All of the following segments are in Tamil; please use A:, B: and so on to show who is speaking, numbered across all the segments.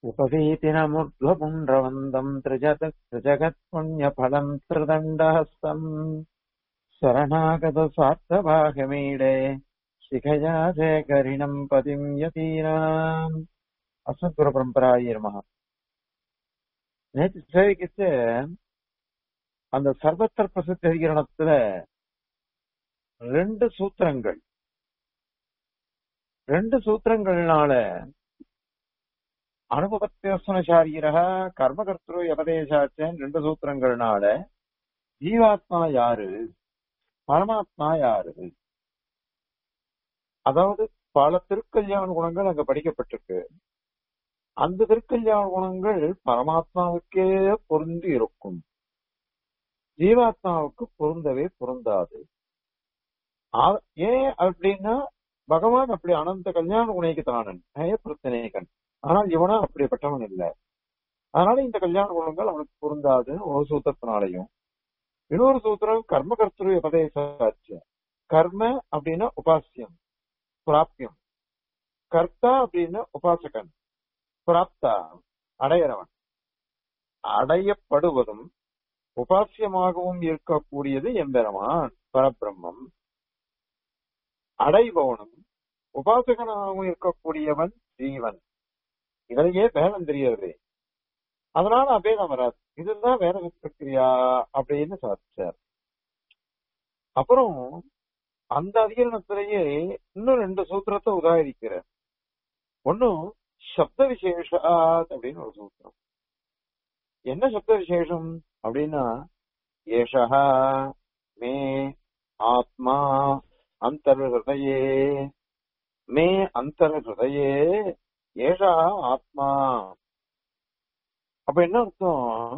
A: उपवीतिनमुर्ध्वपुण्ड्रवन्दम् त्रिजत् त्रिजगत्पुण्यफलम् त्रिदण्डहस्तम् शरणागतसार्थभागमीडे शिखया शेखरिणम् பதிம் யதீனாம் அஸ்மத்குரு பரம்பராய நமः நேற்று சேவிக்கிச்சு அந்த சர்வத்திர பிரசித்த அதிகரணத்துல ரெண்டு சூத்திரங்கள் ரெண்டு சூத்திரங்கள்னால அனுபவத்தியசனசாரீரக கர்மகர்த்தரு எபதேசாச்சன் ரெண்டு சூத்திரங்கள்னால ஜீவாத்மா யாரு பரமாத்மா யாரு அதாவது பல திருக்கல்யாண குணங்கள் அங்க படிக்கப்பட்டிருக்கு அந்த திருக்கல்யாண குணங்கள் பரமாத்மாவுக்கே பொருந்தி இருக்கும் ஜீவாத்மாவுக்கு பொருந்தவே பொருந்தாது ஆ- ஏன் அப்படின்னா பகவான் அப்படி அனந்த கல்யாண குணைக்குத்தானன் பிரச்சனைகன் ஆனால் இவனா அப்படிப்பட்டவன் இல்லை அதனால இந்த கல்யாண குணங்கள் அவனுக்கு பொருந்தாது ஒரு சூத்திரத்தினாலையும் இன்னொரு சூத்திரம் கர்ம கர்த்தரு உபதேசாச்ச கர்ம அப்படின்னா உபாசியம் பிராப்தியம் கர்த்தா அப்படின்னா உபாசகன் பிராப்தா அடையறவன் அடையப்படுவதும் உபாசியமாகவும் இருக்கக்கூடியது எம்பெருமான் பரபிரம்மம் அடைபவனும் உபாசகனாகவும் இருக்கக்கூடியவன் ஜீவன் இதிலேயே பேதம் தெரியாது அதனால அபேதம் வராது இதுதான் வேற பிரக்கிரியா அப்படின்னு சாதிச்சார் அப்புறம் அந்த அதிகரணத்திலேயே இன்னும் ரெண்டு சூத்திரத்தை உதாகரிக்கிறார் ஒன்னும் சப்த விசேஷாத் அப்படின்னு ஒரு சூத்திரம் என்ன சப்த விசேஷம் அப்படின்னா ஏஷா மே ஆத்மா அந்தர்ஹதயே மே அந்தர்ஹதயே ஏஷா ஆத்மா அப்ப என்ன அர்த்தம்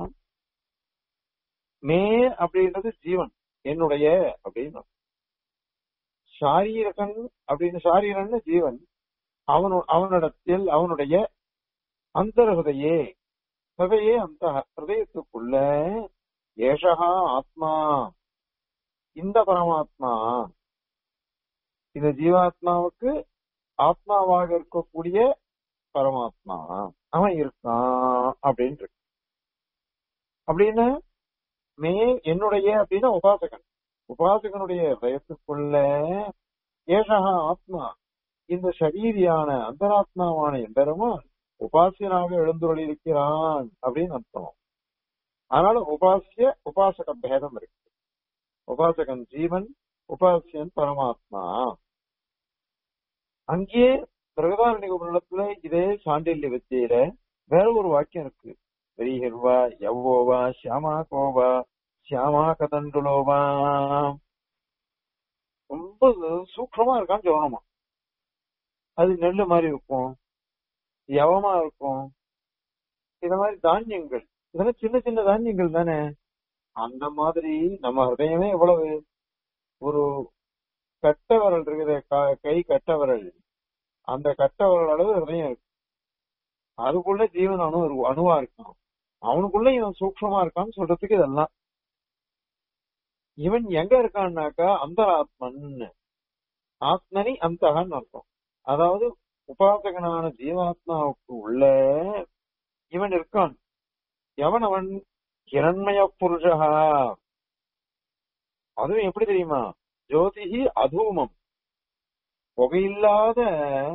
A: மே அப்படின்றது ஜீவன் என்னுடைய அப்படின்னு சாரீரகன் அப்படின்னு சாரீரன் ஜீவன் அவனு அவனிடத்தில் அவனுடைய அந்தர்ஹதையே ஹதையே அந்த ஹதயத்துக்குள்ள ஏஷகா ஆத்மா இந்த பரமாத்மா இந்த ஜீவாத்மாவுக்கு ஆத்மாவாக இருக்கக்கூடிய பரமாத்மா அவன் இருக்கான் அப்படின்னு இருக்கு அப்படின்னு மே என்னுடைய அப்படின்னா உபாசகன் உபாசகனுடைய பயத்துக்குள்ள ஏஷகா ஆத்மா இந்த சரீரியான அந்தராத்மாவான எம்பெருமான் உபாசியனாக எழுந்துள்ளிருக்கிறான் அப்படின்னு அர்த்தம் அதனால உபாசிய உபாசக பேதம் இருக்கு உபாசகன் ஜீவன் உபாசியன் பரமாத்மா அங்கேயே பிரகதாரண்ய உபநிடத்துல இதே சாண்டில்ய வித்தியில வேற ஒரு வாக்கியம் இருக்கு வெறிஹிர்வா யவ்வோவா சியாமா கோவா சியாமா கதண்டுலோவா ரொம்ப சூக்ஷமா இருக்கான்னு சொல்லணுமா அது நெல்லு மாதிரி இருக்கும் யவமா இருக்கும் இந்த மாதிரி தானியங்கள் இதெல்லாம் சின்ன சின்ன தானியங்கள் தானே அந்த மாதிரி நம்ம ஹிருதயமே எவ்வளவு ஒரு கட்ட விரல் இருக்குது க- கை கட்ட விரல் அந்த கட்ட விரல் அளவு ஹிருதயம் இருக்கு அதுக்குள்ள ஜீவன் அணு இருக்கு- அணுவா இருக்கான் அவனுக்குள்ள இவன் சூக்ஷமா இருக்கான்னு சொல்றதுக்கு இதெல்லாம் இவன் எங்க இருக்கான்னாக்கா அந்தராத்மன் ஆத்மனி அந்தகன்னு அர்த்தம் அதாவது உபாசகனான ஜீவாத்மாவுக்கு உள்ள இவன் இருக்கான் எவன் அவன் கிரண்மய புருஷா அதுவும் எப்படி தெரியுமா ஜோதிஹி அதூமம் புகையில்லாத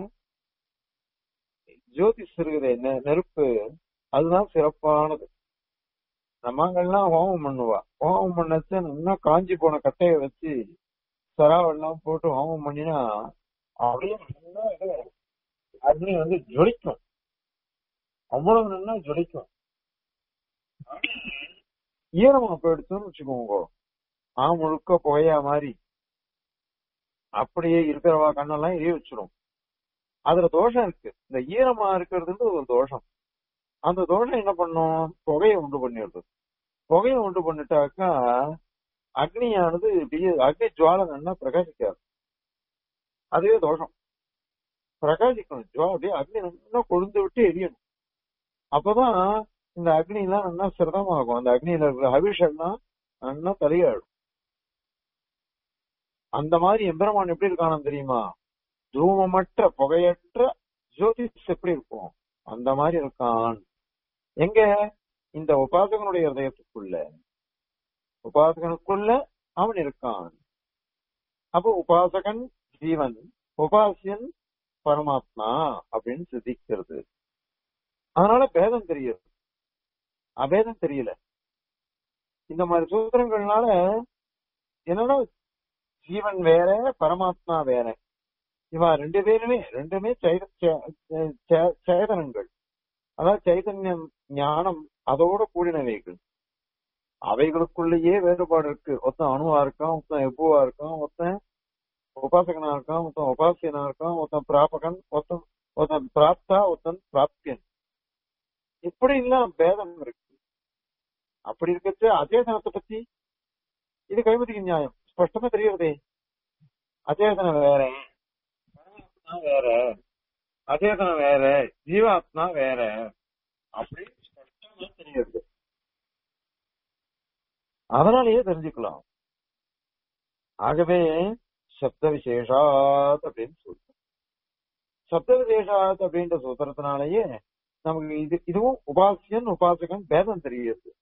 A: ஜோதிஷ் இருக்குதே நெ- நெருப்பு அதுதான் சிறப்பானது நம்மங்கெல்லாம் ஹோமம் பண்ணுவா ஹோமம் பண்ணச்சு இன்னும் காஞ்சி போன கட்டைய வச்சு சராவெல்லாம் போட்டு ஹோமம் பண்ணினா அப்படியே நல்லா இது அக்னி வந்து ஜொலிக்கும் அவ்வளவு நல்லா ஜொலிக்கும் ஈரமா போயிடுச்சுன்னு வச்சுக்கோங்க ஆ முழுக்க புகையா மாதிரி அப்படியே இருக்கிறவா கண்ணெல்லாம் எரிய வச்சிரும் அதுல தோஷம் இருக்கு இந்த ஈரமா இருக்கிறதுன்றது ஒரு தோஷம் அந்த தோஷம் என்ன பண்ணும் புகையை உண்டு பண்ணிடுது புகையை உண்டு பண்ணிட்டாக்கா அக்னியானது இப்படியே அக்னி ஜுவாலை நல்லா பிரகாசிக்காது அதுவே தோஷம் பிரகாசிக்கணும் ஜுவா அப்படியே அக்னி நல்லா கொழுந்து விட்டு எரியணும் அப்பதான் இந்த அக்னி எல்லாம் நல்லா சிரதமாகும் அந்த அக்னியில இருக்கிற அபிஷேகம் நல்லா தலையாடும் அந்த மாதிரி எம்பெருமான் எப்படி இருக்கானு தெரியுமா தூமமற்ற புகையற்ற ஜோதிஷ் எப்படி இருக்கும் அந்த மாதிரி இருக்கான் எங்க இந்த உபாசகனுடைய இதயத்துக்குள்ள உபாசகனுக்குள்ள அவன் இருக்கான் அப்போ உபாசகன் ஜீவன் உபாசியன் பரமாத்மா அப்படின்னு சித்திக்கிறது அதனால பேதம் தெரியுது அபேதம் தெரியல இந்த மாதிரி சூத்திரங்கள்னால என்னன்னா ஜீவன் வேற பரமாத்மா வேற இவா ரெண்டு பேருமே ரெண்டுமே சைத- சே- சே- சேதனங்கள் அதாவது சைதன்யம் ஞானம் அதோட கூடினவைகள் அவைகளுக்குள்ளேயே வேறுபாடு இருக்கு ஒருத்தன் அணுவா இருக்கான் ஒருத்தன் எப்புவா இருக்கான் ஒருத்தன் உபாசகனா இருக்கான் ஒருத்தன் உபாசியனா இருக்கான் ஒருத்தன் பிராபகன் ஒருத்தன் ஒருத்தன் பிராப்தா ஒருத்தன் பிராப்தியன் இப்படி எல்லாம் பேதம் இருக்கு அப்படி இருக்கிறது அச்சேதனத்தை பத்தி இது கைமதிக்கு நியாயம் ஸ்பஷ்டமா தெரியறதே அச்சேதனம் வேற பரமாத்மா வேற அச்சேதனம் வேற ஜீவாத்மா வேற அப்படி ஸ்பஷ்டமா தெரியுது அதனாலேயே தெரிஞ்சுக்கலாம் ஆகவே சப்த விசேஷாத் அப்படின்னு சொல்றோம் சப்த விசேஷாத் அப்படின்ற சூத்திரத்தினாலேயே நமக்கு இது இதுவும் உபாசியன் உபாசகன் பேதம் தெரியுது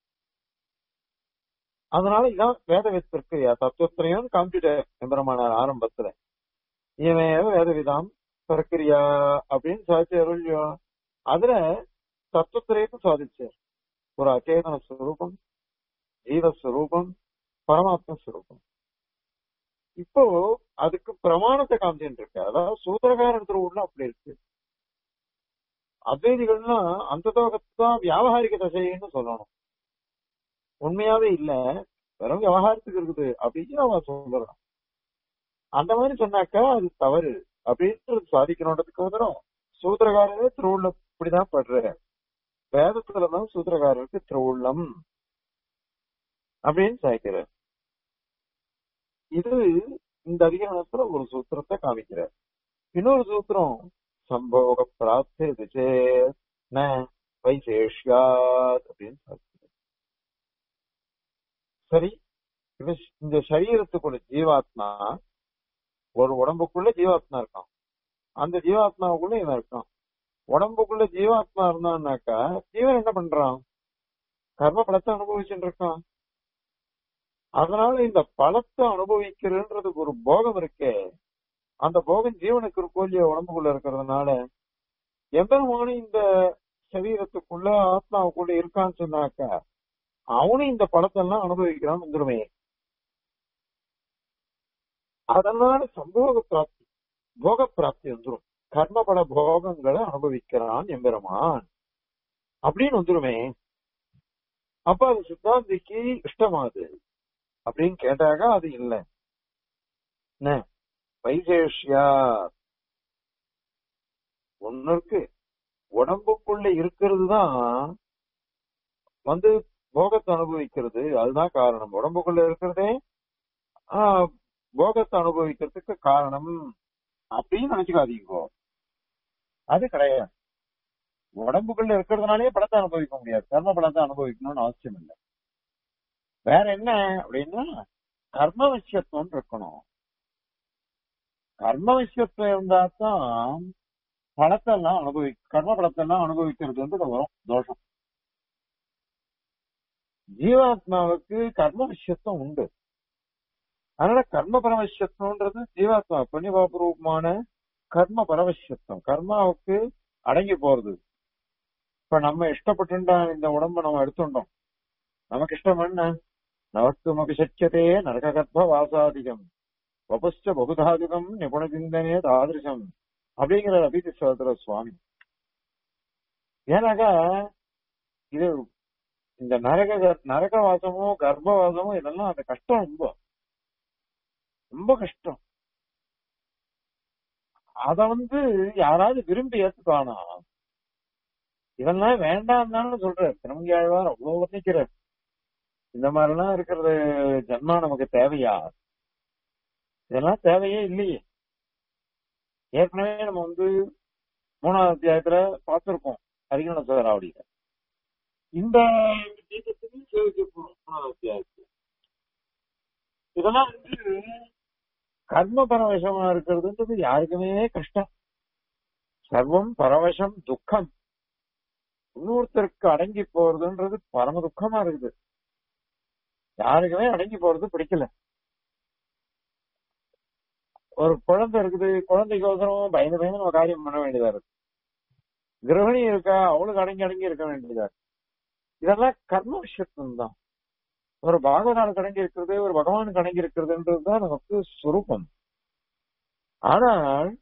A: அதனால இதான் வேத வித்திற்கு தத்துவத்திரையும் காமிச்சிட்டார் எம்பெருமானார் ஆரம்பத்துல இவன் வேத விதம் பிரக்கிரியா அப்படின்னு சாதிச்சார் இல்லையோ அதுல தத்துவத்திரையத்தை சாதிச்சார் ஒரு அச்சேதன ஸ்வரூபம் ஜீவஸ்வரூபம் பரமாத்ம ஸ்வரூபம் இப்போ அதுக்கு பிரமாணத்தை காமிச்சுட்டு இருக்கு அதாவது சூத்திரகாரன் திருவுள்ள அப்படி இருக்கு அத்வைதிகள்னா அந்த தான் வியாபகாரிக தசைன்னு சொல்லணும் உண்மையாவே இல்ல வெறும் விவகாரத்துக்கு இருக்குது அப்படின்னு அவன் சொல்றான் அந்த மாதிரி சொன்னாக்கா அது தவறு அப்படின்றது சாதிக்கணுன்றதுக்கு வந்துடும் சூத்திரகாரரே திருவுள்ள இப்படிதான் படுற வேதத்துலதான் சூத்திரகாரருக்கு திருவுள்ளம் அப்படின்னு சாய்க்கிறார் இது இந்த அதிகரணத்துல ஒரு சூத்திரத்தை காமிக்கிறார் இன்னொரு சூத்திரம் சம்போக பிராப்தி ந வைசேஷ்யாத் அப்படின்னு சாதிக்கிறார் சரி இவ இந்த சரீரத்துக்குள்ள ஜீவாத்மா ஒரு உடம்புக்குள்ள ஜீவாத்மா இருக்கான் அந்த ஜீவாத்மாவுக்குள்ள இவன் இருக்கான் உடம்புக்குள்ள ஜீவாத்மா இருந்தான்னாக்கா ஜீவன் என்ன பண்றான் கர்ம பலத்தை அனுபவிச்சுட்டு இருக்கான் அதனால இந்த பலத்தை அனுபவிக்கிறன்றதுக்கு ஒரு போகம் இருக்கே அந்த போகம் ஜீவனுக்கு ஒரு கோழிய உடம்புக்குள்ள இருக்கிறதுனால எம்பெருமானு இந்த சரீரத்துக்குள்ள ஆத்மாவுக்குள்ள இருக்கான்னு சொன்னாக்கா அவனும் இந்த படத்தை எல்லாம் அனுபவிக்கிறான் வந்துருமே அதனால சம்போக பிராப்தி போக பிராப்தி வந்துரும் கர்மபல போகங்களை அனுபவிக்கிறான் எம்பெருமான் அப்படின்னு வந்துருமே அப்ப அது சித்தாந்திக்கு இஷ்டமாது அப்படின்னு கேட்டாக்க அது இல்லை என்ன வைசேஷ்யா ஒண்ணு இருக்கு உடம்புக்குள்ள இருக்கிறது தான் வந்து போகத்தை அனுபவிக்கிறது அதுதான் காரணம் உடம்புக்குள்ள இருக்கிறதே ஆஹ், போகத்தை அனுபவிக்கிறதுக்கு காரணம் அப்படின்னு நினைச்சுக்காதீங்க அது கிடையாது உடம்புக்குள்ள இருக்கிறதுனாலே படத்தை அனுபவிக்க முடியாது கர்ம பலத்தை அனுபவிக்கணும்னு அவசியம் இல்லை வேற என்ன அப்படின்னா கர்ம விஷயத்துவம் இருக்கணும் கர்ம விஷயத்துவம் இருந்தா தான் பலத்தை எல்லாம் அனுபவி கர்ம பலத்தை எல்லாம் அனுபவிக்கிறது வந்து வரும் தோஷம் ஜீவாத்மாவுக்கு கர்ம விஷயத்துவம் உண்டு அதனால கர்ம பரவசியத்துவம்ன்றது ஜீவாத்மா புண்ணியபாபரூபமான கர்ம பரவசியத்துவம் கர்மாவுக்கு அடங்கி போறது இப்ப நம்ம இஷ்டப்பட்டுண்டா இந்த உடம்ப நம்ம எடுத்துட்டோம் நமக்கு இஷ்டம் என்ன நவத்துமபி சக்கியதே நரக கர்ப்ப வாசாதிகம் வபுஷ்ட பகுதாதிகம் நிபுண சிந்தனே தாதிருஷம் அப்படிங்கிற அபிதி சோதர சுவாமி ஏன்னாக்கா இது இந்த நரக நரக வாசமோ கர்ப்பவாசமோ இதெல்லாம் அந்த கஷ்டம் ரொம்ப ரொம்ப கஷ்டம் அத வந்து யாராவது விரும்பி ஏத்துக்கானா இதெல்லாம் வேண்டாம் தானே சொல்றாரு திருமங்கியாழ்வார் அவ்வளவு வர்ணிக்கிறார் இந்த மாதிரி எல்லாம் இருக்கிறது ஜன்மா நமக்கு தேவையா இதெல்லாம் தேவையே இல்லையே ஏற்கனவே நம்ம வந்து மூணாவது அத்தியாயத்துல பார்த்திருக்கோம் அதிகன சோதராவடியில இந்த தீபத்தையும் சேவிக்க போறோம் மூணாவது அத்தியாயத்துல இதெல்லாம் வந்து கர்ம பரவசமா இருக்கிறதுன்றது யாருக்குமே கஷ்டம் சர்வம் பரவசம் துக்கம் இன்னொருத்தருக்கு அடங்கி போறதுன்றது பரம துக்கமா இருக்குது யாருக்குமே அடங்கி போறது பிடிக்கல ஒரு குழந்தை இருக்குது குழந்தைக்கோசரம் பயந்து பயந்து நம்ம காரியம் பண்ண வேண்டியதா இருக்கு கிரகணி இருக்கா அவளுக்கு அடங்கி அடங்கி இருக்க வேண்டியதா இருக்கு இதெல்லாம் கர்ம விஷயத்தும் தான் ஒரு பாகவதானுக்கு அடங்கி இருக்கிறது ஒரு பகவானுக்கு அடங்கி இருக்கிறதுன்றதுதான் நமக்கு சுரூபம் ஆனால்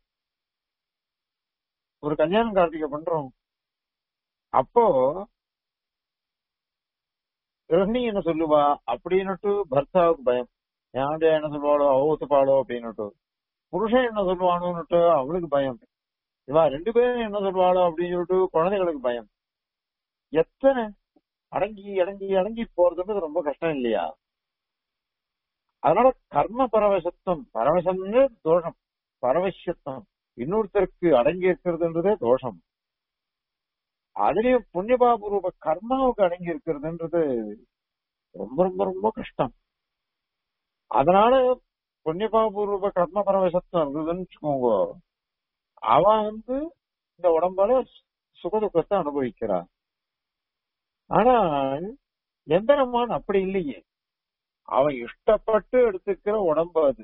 A: ஒரு கல்யாணம் கார்த்திகை பண்றோம் அப்போ கிரகணி என்ன சொல்லுவா அப்படின்னுட்டு பர்த்தாவுக்கு பயம் ஏன்டா என்ன சொல்லுவாளோ அவ ஒத்துப்பாளோ அப்படின்னுட்டு புருஷன் என்ன சொல்லுவானோன்னுட்டு அவளுக்கு பயம் இவா ரெண்டு பேரும் என்ன சொல்லுவாளோ அப்படின்னு சொல்லிட்டு குழந்தைகளுக்கு பயம் எத்தனை அடங்கி அடங்கி அடங்கி போறதுன்றது ரொம்ப கஷ்டம் இல்லையா அதனால கர்ம பரவசத்துவம் பரவசம்னு தோஷம் பரவசியத்துவம் இன்னொருத்தருக்கு அடங்கி இருக்கிறதுன்றதே தோஷம் அதுலயும் புண்ணியபாபூர்வ கர்மாவுக்கு அடங்கி இருக்கிறதுன்றது ரொம்ப ரொம்ப ரொம்ப கஷ்டம் அதனால புண்ணியபாபூர்வ கர்ம பரவசத்துவம் இருந்ததுன்னு வச்சுக்கோங்க அவன் வந்து இந்த உடம்பால சுகதுக்கத்தை அனுபவிக்கிறான் ஆனால் எந்திரமான் அப்படி இல்லையே அவன் இஷ்டப்பட்டு எடுத்துக்கிற உடம்பு அது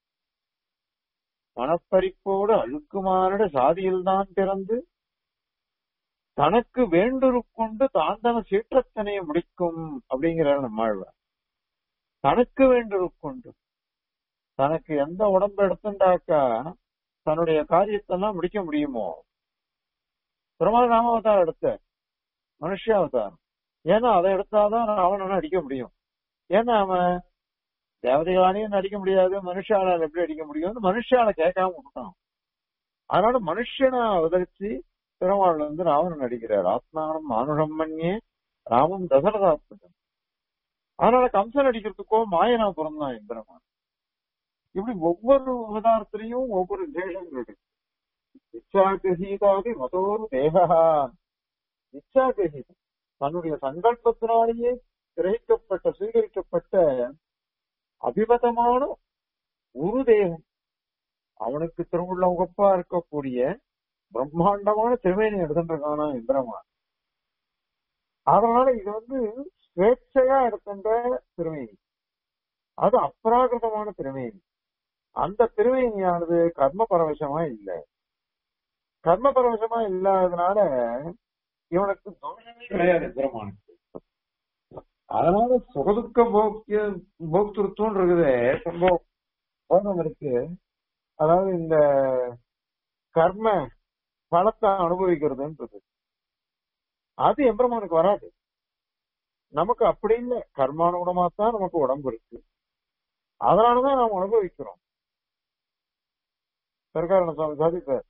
A: மனப்பறிப்போடு அழுக்குமானிட சாதியில்தான் பிறந்து தனக்கு வேண்டுருக்கொண்டு தான் தன சீற்றத்தனையை முடிக்கும் அப்படிங்கிறார் நம்மாழ்வார் தனக்கு வேண்டுருக்கொண்டு தனக்கு எந்த உடம்பு எடுத்துட்டாக்கா தன்னுடைய காரியத்தெல்லாம் முடிக்க முடியுமோ பிரமாத ராமாவதாரம் எடுத்த மனுஷாவதாரம் ஏன்னா அதை எடுத்தாதான் ராவணனை அடிக்க முடியும் ஏன்னா அவன் தேவதைகளாலையும் அடிக்க முடியாது மனுஷாலால் எப்படி அடிக்க முடியும்னு மனுஷால கேட்காம விட்டான் அதனால மனுஷனை அவதரிச்சு பெருமாள் வந்து ராவணன் அடிக்கிறார் ஆத்மானம் மானுஷம் மண்யே ராமம் தசரதாத்மகன் அதனால கம்சன் அடிக்கிறதுக்கோ மாயனா பிறந்தான் இந்திரமான் இப்படி ஒவ்வொரு அவதாரத்திலையும் ஒவ்வொரு விசேஷங்கள் இருக்கு இச்சாகிரகீதாதி மதோரு தேகா இச்சாகிரகீதம் தன்னுடைய சங்கல்பத்தினாலேயே கிரகிக்கப்பட்ட சுவீகரிக்கப்பட்ட அபிமதமான ஒரு தேகம் அவனுக்கு திருவுள்ள உகப்பா இருக்கக்கூடிய பிரம்மாண்டமான திருமேனி எடுத்துருக்கானா இந்திரமான் அதனால இது வந்து ஸ்வேட்சையா எடுக்கின்ற திருமேனி அது அப்ராகிருதமான திருமேனி அந்த திருமேனியானது கர்ம பரவசமா இல்லை கர்ம பரவசமா இல்லாததுனால இவனுக்கு தோஷமே கிடையாது இந்திரமானுக்கு அதனால சுகதுக்க போக்கிய போக்திருத்தம் இருக்குது ரொம்ப போகம் இருக்கு அதாவது இந்த கர்ம பலத்தை அனுபவிக்கிறதுன்றது அது எம்பெருமானுக்கு வராது நமக்கு அப்படி இல்லை கர்மானுகுணமா தான் நமக்கு உடம்பு இருக்கு அதனாலதான் நாம் அனுபவிக்கிறோம் சர்க்காரண சுவாமி சாதிப்பார்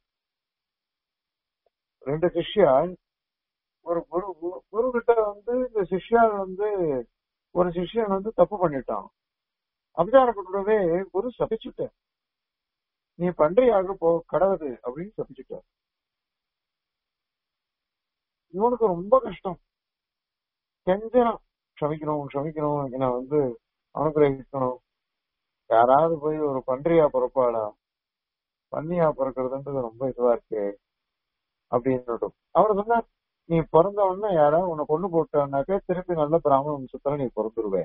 A: ரெண்டு சிஷ்யா ஒரு குரு குரு கிட்ட வந்து இந்த சிஷ்யான் வந்து ஒரு சிஷ்யன் வந்து தப்பு பண்ணிட்டான் அபிச்சாரம் கூடவே குரு சபிச்சுட்ட நீ பன்றியாக போ கடவுது அப்படின்னு சபிச்சுட்ட இவனுக்கு ரொம்ப கஷ்டம் கெஞ்சனம் க்ஷமிக்கணும் க்ஷமிக்கணும் நான் வந்து அனுகிரகிக்கணும் யாராவது போய் ஒரு பன்றியா பிறப்பாளா பன்னியா பிறக்கிறதுன்றது ரொம்ப இதுவா இருக்கு அப்படின்னு அவர் சொன்னார் நீ பிறந்த உடனே யாராவது உன்னை கொண்டு போட்டான்னாக்க திருப்பி நல்ல பிராமண வம்சத்துல நீ பிறந்துருவே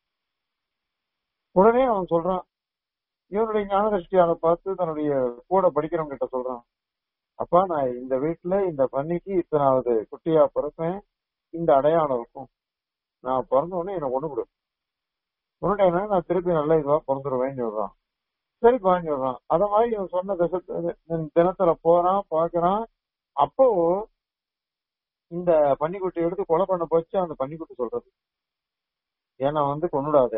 A: உடனே அவன் சொல்றான் இவனுடைய ஞான திருஷ்டியால பார்த்து தன்னுடைய கூட படிக்கிறவங்க கிட்ட சொல்றான் அப்பா நான் இந்த வீட்டுல இந்த பன்னிக்கு இத்தனாவது குட்டியா பிறப்பேன் இந்த அடையாளம் இருக்கும் நான் பிறந்த உடனே என்னை கொண்டு கொடு கொண்டுட்டேன்னா நான் திருப்பி நல்ல இதுவா பிறந்துருவேன்னு சொல்றான் சரி பான்னு சொல்றான் அத மாதிரி இவன் சொன்ன திசை தினத்துல போறான் பாக்குறான் அப்போ இந்த பன்னிக்குட்டி எடுத்து கொலை பண்ண போச்சு அந்த பன்னிக்குட்டி சொல்றது ஏன்னா வந்து கொண்டுடாத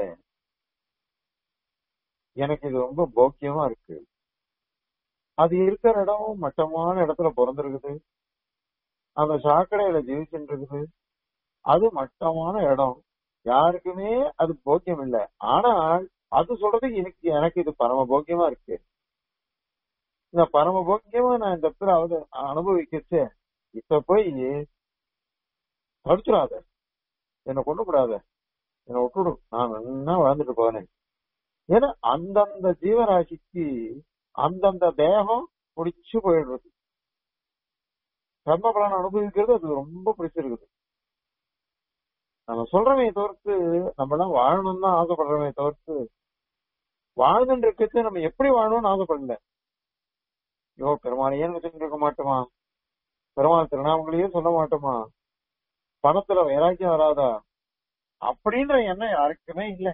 A: எனக்கு இது ரொம்ப போக்கியமா இருக்கு அது இருக்கிற இடம் மட்டமான இடத்துல பிறந்திருக்குது அந்த சாக்கடையில ஜீவிச்சுட்டு இருக்குது அது மட்டமான இடம் யாருக்குமே அது போக்கியம் இல்லை ஆனால் அது சொல்றது எனக்கு எனக்கு இது பரம போக்கியமா இருக்கு இந்த பரம போக்கியமா நான் இந்த இடத்துல அவது அனுபவிக்கச்சே இப்ப போய் தடுத்துடாத என்னை கொண்டு கூடாத என்னை விட்டுடு நான் நல்லா வாழ்ந்துட்டு போனேன் ஏன்னா அந்தந்த ஜீவராசிக்கு அந்தந்த தேகம் பிடிச்சு போயிடுறது கர்ம பலன் அனுபவிக்கிறது அது ரொம்ப பிடிச்சிருக்குது நம்ம சொல்றமே தவிர்த்து நம்ம எல்லாம் வாழணும்னு தான் ஆசைப்படுறமே தவிர்த்து வாழ்ந்துட்டு இருக்கிறது நம்ம எப்படி வாழணும்னு ஆசைப்படல ஐயோ பெருமாளையே நினைச்சுட்டு இருக்க மாட்டோமா பெருமாள் திருநாமங்களையே சொல்ல மாட்டோமா பணத்துல வைராக்கியம் வராதா அப்படின்ற எண்ணம் யாருக்குமே இல்லை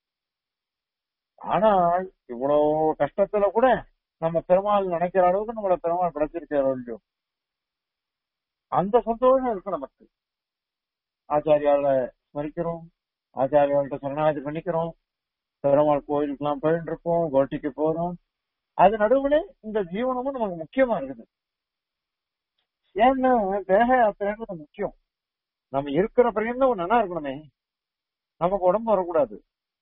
A: ஆனால் இவ்வளவு கஷ்டத்துல கூட நம்ம பெருமாள் நினைக்கிற அளவுக்கு நம்மள பெருமாள் படைச்சிருக்காரு இல்லையோ அந்த சந்தோஷம் இருக்கு நமக்கு ஆச்சாரியால ஸ்மரிக்கிறோம் ஆச்சாரியாள்கிட்ட சரணாகதி பண்ணிக்கிறோம் பெருமாள் கோயிலுக்கெல்லாம் போயிட்டு இருக்கோம் கோட்டிக்கு போறோம் அது நடுவுல இந்த ஜீவனமும் நமக்கு முக்கியமா இருக்குது ஏன்னா தேக யாத்திரைன்றது முக்கியம் நம்ம இருக்கிற பரியந்தம் நல்லா இருக்கணுமே நமக்கு உடம்பு வரக்கூடாது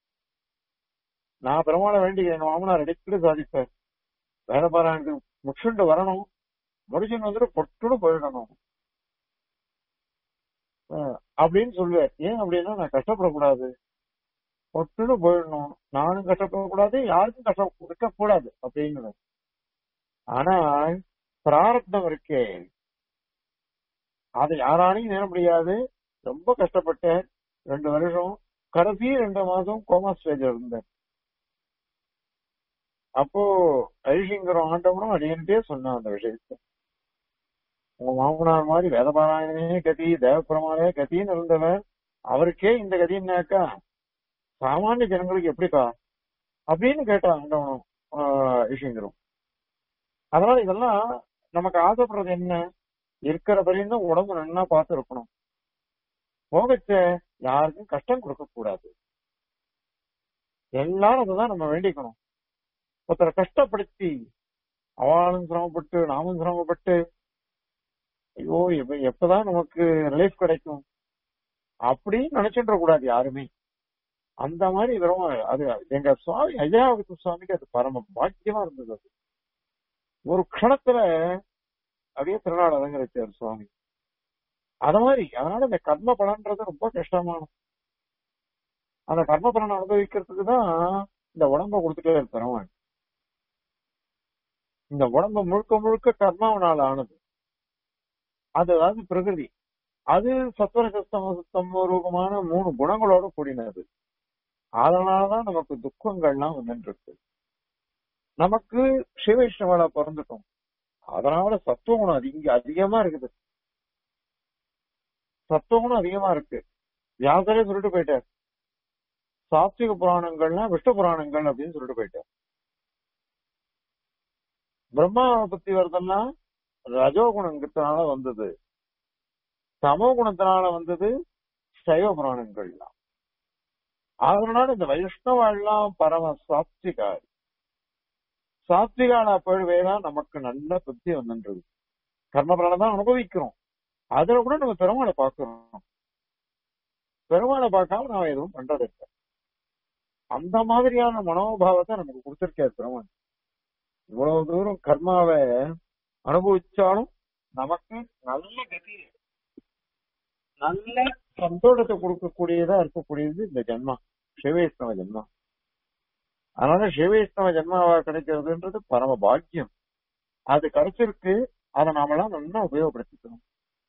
A: நான் பெருமாளை வேண்டிக்கிறேன் மாமனார் அடிக்கடி சாதிப்பார் வேலை பாராயணத்துக்கு முச்சுண்டு வரணும் முடிச்சுன்னு வந்துட்டு பொட்டுன்னு போயிடணும் அஹ் அப்படின்னு சொல்லுவார் ஏன் அப்படின்னா நான் கஷ்டப்படக்கூடாது பொட்டுன்னு போயிடணும் நானும் கஷ்டப்படக்கூடாது யாருக்கும் கஷ்டம் இருக்கக்கூடாது அப்படின்னு ஆனால் பிராரப்தம் இருக்கே அதை யாராலையும் நேர முடியாது ரொம்ப கஷ்டப்பட்டேன் ரெண்டு வருஷம் கடைசி ரெண்டு மாசம் கோமா ஸ்டேஜ்ல இருந்தேன் அப்போ ஐஷிங்கரம் ஆண்டவனும் அடியன்ட்டே சொன்னான் அந்த விஷயத்த உங்க மாமனார் மாதிரி வேதபாராயணனே கதி தேவபெருமானே கதின்னு இருந்தவன் அவருக்கே இந்த கதின்னாக்கா சாமானிய ஜனங்களுக்கு எப்படிக்கா அப்படின்னு கேட்டான் ஆண்டவனும் ஐஷிங்கரும் அதனால இதெல்லாம் நமக்கு ஆசைப்படுறது என்ன இருக்கிற வரையும் உடம்பு நல்லா பார்த்து இருக்கணும் போகச்ச யாருக்கும் கஷ்டம் கொடுக்க கூடாது எல்லாரும் அதுதான் நம்ம வேண்டிக்கணும் ஒருத்தரை கஷ்டப்படுத்தி அவளும் சிரமப்பட்டு நாமும் சிரமப்பட்டு ஐயோ எப்ப எப்பதான் நமக்கு ரிலீஃப் கிடைக்கும் அப்படின்னு நினைச்சுட்டு கூடாது யாருமே அந்த மாதிரி வெறும் அது எங்க சுவாமி ஐயாவுக்கு சுவாமிக்கு அது பரம பாக்கியமா இருந்தது அது ஒரு க்ஷணத்துல அப்படியே திருநாள் அலங்கரிச்சார் சுவாமி அத மாதிரி அதனால இந்த கர்ம பலன்றது ரொம்ப கஷ்டமான அந்த கர்ம பலனை அனுபவிக்கிறதுக்கு தான் இந்த உடம்ப கொடுத்துட்டே இருக்கிறவன் இந்த உடம்பு முழுக்க முழுக்க கர்மாவனால ஆனது அது அதாவது பிரகிருதி அது சத்வர சத்தம சுத்தம ரூபமான மூணு குணங்களோட கூடினது அதனாலதான் நமக்கு துக்கங்கள்லாம் வந்துட்டு இருக்கு நமக்கு சிவவைஷ்ணவால பிறந்துட்டோம் அதனால சத்துவகுணம் அதிக அதிகமா இருக்குது சத்துவகுணம் அதிகமா இருக்கு வியாசரே சொல்லிட்டு போயிட்டார் சாத்விக புராணங்கள்னா விஷ்ணு புராணங்கள் அப்படின்னு சொல்லிட்டு போயிட்டார் பிரம்மாவை பத்தி வருதெல்லாம் ரஜோகுணத்தினால வந்தது சமோ குணத்தினால வந்தது சைவ புராணங்கள்லாம் அதனால இந்த வைஷ்ணவெல்லாம் பரம சாத்விகாரி சாத்விகான போய்வேதான் நமக்கு நல்ல புத்தி வந்துன்றது கர்மபலனை தான் அனுபவிக்கிறோம் அதுல கூட நம்ம பெருமாளை பார்க்கிறோம் பெருமாளை பார்க்காம நாம எதுவும் பண்றது இல்லை அந்த மாதிரியான மனோபாவத்தை நமக்கு கொடுத்திருக்காரு பெருமாள் இவ்வளவு தூரம் கர்மாவை அனுபவிச்சாலும் நமக்கு நல்ல கதி நல்ல சந்தோஷத்தை கொடுக்கக்கூடியதா இருக்கக்கூடியது இந்த ஜென்மா சிவவைஷ்ணவ ஜென்மா அதனால சிவவைஷ்ணவ ஜென்மாவா கிடைக்கிறதுன்றது பரம பாக்கியம் அது கிடைச்சிருக்கு அதை நாமெல்லாம் நல்லா உபயோகப்படுத்திக்கணும்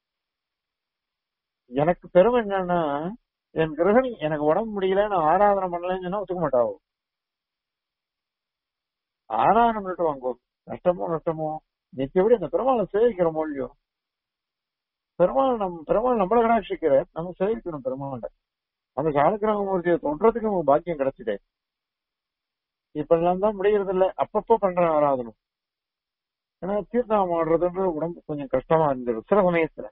A: எனக்கு பெருமை என்னன்னா என் கிரகணி எனக்கு உடம்பு முடியல நான் ஆராதனை பண்ணலன்னு சொன்னா ஒத்துக்க மாட்டாவோ ஆராதனை பண்ணிட்டு வாங்கோ நஷ்டமோ நஷ்டமோ நிச்சயப்படி அந்த பெருமாளை சேவிக்கிறோமோ இல்லையோ பெருமாள் நம் பெருமாள் நம்மளை கடாட்சிக்கிற நம்ம சேவிக்கணும் பெருமாளை அந்த காலக்கிரகமூர்த்தியை தோன்றதுக்கு நமக்கு பாக்கியம் கிடைச்சிட்டே இப்ப எல்லாம் தான் முடியறது இல்ல அப்பப்போ பண்ற ஆராதனம் ஏன்னா தீர்த்தம் ஆடுறதுன்ற உடம்பு கொஞ்சம் கஷ்டமா இருந்தது சில சமயத்துல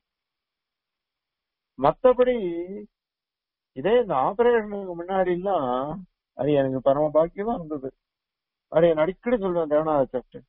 A: மத்தபடி இதே இந்த ஆபரேஷனுக்கு முன்னாடி எல்லாம் அது எனக்கு பரம பாக்கியமா இருந்தது அது என் அடிக்கடி சொல்லுவேன் தேவநாத சாப்டர்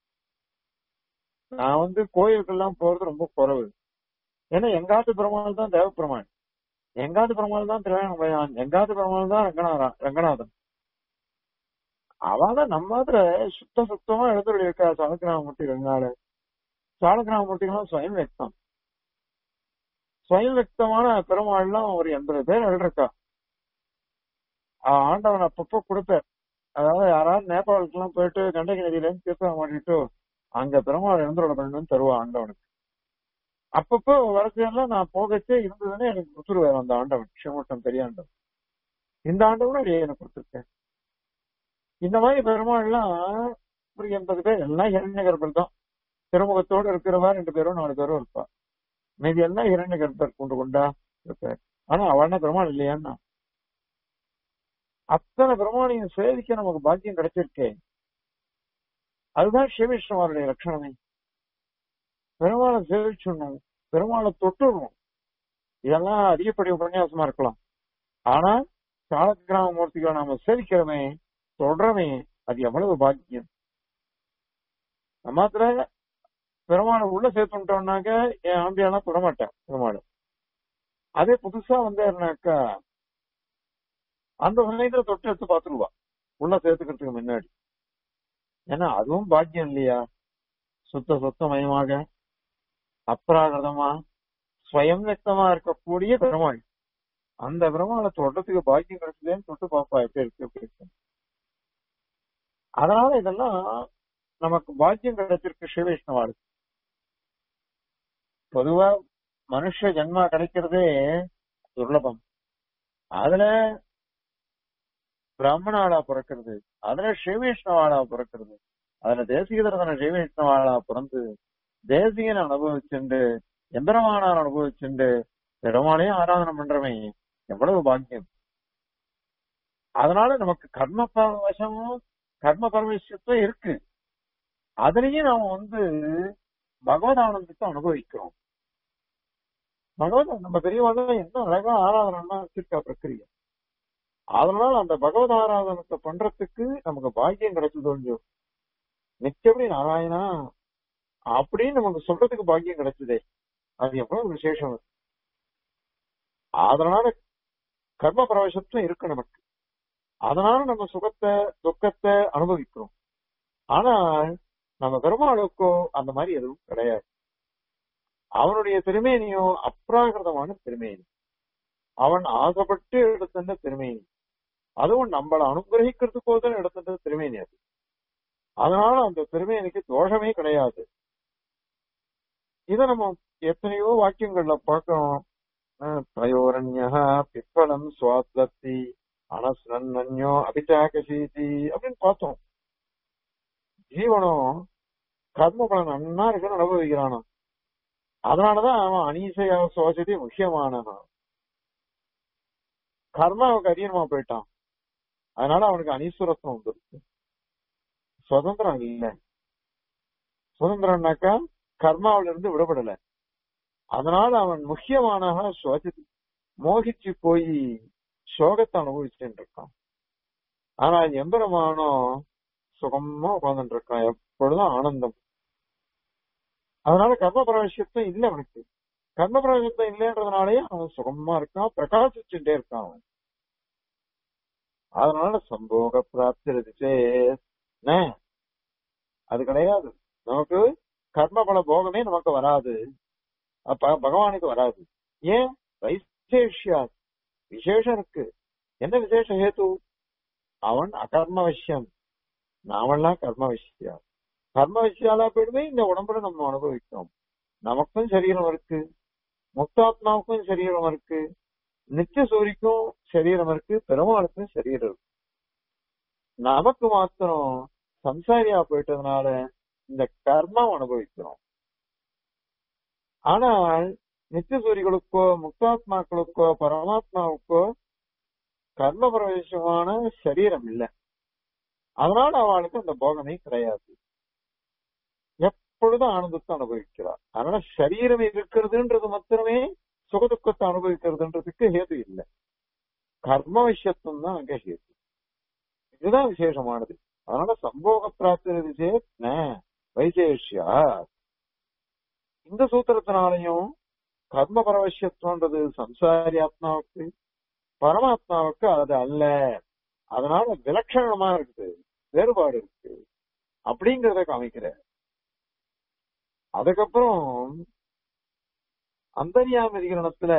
A: நான் வந்து கோயிலுக்கெல்லாம் போறது ரொம்ப குறைவு ஏன்னா எங்காத்து பெருமாள் தான் தேவப்பெருமாள் எங்காத்து பெருமாள் தான் திருவேணமலையான் எங்காத்து பெருமாள் தான் ரங்கநாதன் ரங்கநாதன் அவதான் நம்ம மாதிரி சுத்த சுத்தமா எழுந்துள்ள இருக்கா சாலக்கிராமூர்த்தி ரெங்கால சாலக்கிராமூர்த்திகள்லாம் சுயம் வெக்தம் சுயம் வெக்தமான பெருமாள்லாம் ஒரு எண்பது பேர் எழுதிருக்கா ஆண்டவன் அப்பப்போ கொடுப்பார் அதாவது யாராவது நேபாளுக்கு எல்லாம் போயிட்டு கண்டகி நதியில இருந்து தீர்த்தம் மாட்டிட்டு அங்க பெருமாள் எழுந்துள்ள பண்ணணும்னு தருவா ஆண்டவனுக்கு அப்பப்போ வரச்செல்லாம் நான் போகச்சே இருந்ததுன்னு எனக்கு கொடுத்துருவாரு அந்த ஆண்டவன் சிவமூட்டம் பெரிய ஆண்டவன் இந்த ஆண்டவனும் அடியே எனக்கு கொடுத்துருக்கேன் இந்த மாதிரி பெருமாள்லாம் ஒரு எண்பது பேர் எல்லாம் இரண்ய கர்ப்பர் தான் திருமுகத்தோடு இருக்கிறவா ரெண்டு பேரும் நாலு பேரும் இருப்பா மீதி எல்லாம் இரண்ய கர்ப்பர் கொண்டு கொண்டா இருப்பார் ஆனா அவன பெருமாள் இல்லையான்னா அத்தனை பெருமாளையும் சேவிக்க நமக்கு பாக்கியம் கிடைச்சிருக்கே அதுதான் சிவவிஷ்ணவருடைய லட்சணமே பெருமாளை சேவிச்சிடணும் பெருமாளை தொட்டுடணும் இதெல்லாம் அதிகப்படி உபன்யாசமா இருக்கலாம் ஆனா சாலக்கிராம மூர்த்திகளை நாம சேவிக்கிறோமே தொடரமே அது எவ்வளவு பாக்கியம் நம்மத்துல பெருமாளை உள்ள சேர்த்துட்டோம்னாக்க என் ஆம்பியாலாம் தொடமாட்டேன் பெருமாள் அதே புதுசா வந்தாருனாக்கா அந்த சமயத்துல தொட்டு எடுத்து பாத்துருவா உள்ள சேர்த்துக்கிறதுக்கு முன்னாடி ஏன்னா அதுவும் பாக்கியம் இல்லையா சுத்த சுத்தமயமாக அப்ராகிருதமா ஸ்வயம் வெக்தமா இருக்கக்கூடிய பெருமாள் அந்த பெருமாளை தொடுறதுக்கு பாக்கியம் கிடைச்சதேன்னு தொட்டு பாப்பா எப்படி இருக்கு எப்படி இருக்கு அதனால இதெல்லாம் நமக்கு பாக்கியம் கிடைச்சிருக்கு ஸ்ரீவைஷ்ணவாளுக்கு பொதுவா மனுஷ ஜென்மா கிடைக்கிறதே துர்லபம் அதுல பிராமணாளா பிறக்கிறது அதுல ஸ்ரீவைஷ்ணவாளா பிறக்கிறது அதுல தேசிகதரதன ஸ்ரீவைஷ்ணவாளா பிறந்து தேசிகனை அனுபவிச்சுண்டு எம்பெருமானார் அனுபவிச்சுண்டு பெருமாளையும் ஆராதனை பண்றவன் எவ்வளவு பாக்கியம் அதனால நமக்கு கர்ம வசமும் கர்ம பரமேஸ்வரத்தும் இருக்கு அதுலயும் நாம வந்து பகவத் ஆனந்தத்தை அனுபவிக்கிறோம் பகவத் நம்ம பெரியவாங்க என்ன அழகா ஆராதனைன்னா வச்சிருக்கா பிரக்கிரியா அதனால அந்த பகவத் ஆராதனத்தை பண்றதுக்கு நமக்கு பாக்கியம் கிடைச்சது கொஞ்சம் நிச்சயப்படி நாராயணா அப்படின்னு நமக்கு சொல்றதுக்கு பாக்கியம் கிடைச்சதே அது எவ்வளவு விசேஷம் அதனால கர்ம பிரவேசத்தும் இருக்கு நமக்கு அதனால நம்ம சுகத்தை துக்கத்தை அனுபவிக்கிறோம் ஆனால் நம்ம பெருமாளுக்கோ அந்த மாதிரி எதுவும் கிடையாது அவனுடைய திருமேனியும் அப்ராகிருதமான திருமேனி அவன் ஆசைப்பட்டு எடுத்துட்ட திருமேனி அதுவும் நம்மளை அனுகிரகிக்கிறதுக்கோதான் எடுத்துட்ட திருமேனி அது அதனால அந்த திருமேனிக்கு தோஷமே கிடையாது இத நம்ம எத்தனையோ வாக்கியங்கள்ல பார்க்கிறோம் பிரயோரண்யா பிப்பலம் சுவாத்லத்தி அனஸ்னன்யோ அபிச்சாகசீதி அப்படின்னு பார்த்தோம் ஜீவனம் கர்ம பலன் நன்னா இருக்குன்னு அனுபவிக்கிறானா அதனாலதான் அவன் அனீசையா சுவாசதி முக்கியமானவன் கர்மாவுக்கு அரியமா போயிட்டான் அதனால அவனுக்கு அனீஸ்வரத்துவம் வந்துருக்கு சுதந்திரம் இல்ல சுதந்திரம்னாக்கா கர்மாவில இருந்து விடுபடல அதனால அவன் முக்கியமானவன் சுவாசதி மோகிச்சு போய் சோகத்தை அனுபவிச்சுட்டு இருக்கான் ஆனா எம்பெருமானோ சுகமா உட்கார்ந்துட்டு இருக்கான் எப்பொழுதும் ஆனந்தம் அதனால கர்ம பிரவேசத்தும் இல்லை அவனுக்கு கர்ம பிரவேசத்தும் இல்லைன்றதுனாலயே அவன் சுகமா இருக்கான் பிரகாசிச்சுட்டே இருக்கான் அவன் அதனால சம்போக பிராப்தி அது கிடையாது நமக்கு கர்ம பல போகமே நமக்கு வராது அப்ப பகவானுக்கு வராது ஏன் வைசேஷியா விசேஷம் இருக்கு என்ன விசேஷ ஹேத்து அவன் அகர்ம விஷயம் நாமெல்லாம் கர்ம விஷயம் கர்ம விஷயாலா போயிடுமே இந்த உடம்புல நம்ம அனுபவிக்கிறோம் நமக்கும் சரீரம் இருக்கு முக்தாத்மாவுக்கும் சரீரம் இருக்கு நித்திய சூரிக்கும் சரீரம் இருக்கு பெருமாளுக்கும் சரீரம் இருக்கு நமக்கு மாத்திரம் சம்சாரியா போயிட்டதுனால இந்த கர்மம் அனுபவிக்கிறோம் ஆனால் நித்திய சூரிகளுக்கோ முக்தாத்மாக்களுக்கோ பரமாத்மாவுக்கோ கர்ம பிரவேசமான சரீரம் இல்லை அதனால அவளுக்கு அந்த போகமே கிடையாது எப்பொழுதும் ஆனந்தத்தை அனுபவிக்கிறார் அதனால சரீரம் இருக்கிறதுன்றது மாத்திரமே சுகதுக்கத்தை அனுபவிக்கிறதுன்றதுக்கு ஹேது இல்லை கர்ம விஷயத்துவம் தான் அங்க ஹேது இதுதான் விசேஷமானது அதனால சம்போக பிராப்தி சேத் வைசேஷ்யா இந்த சூத்திரத்தினாலையும் கர்ம பரவசியத்துவன்றது சம்சாரி ஆத்மாவுக்கு பரமாத்மாவுக்கு அது அல்ல அதனால விலட்சணமா இருக்குது வேறுபாடு இருக்கு அப்படிங்கறத காமிக்கிற அதுக்கப்புறம் அந்தரியாமதிகரணத்துல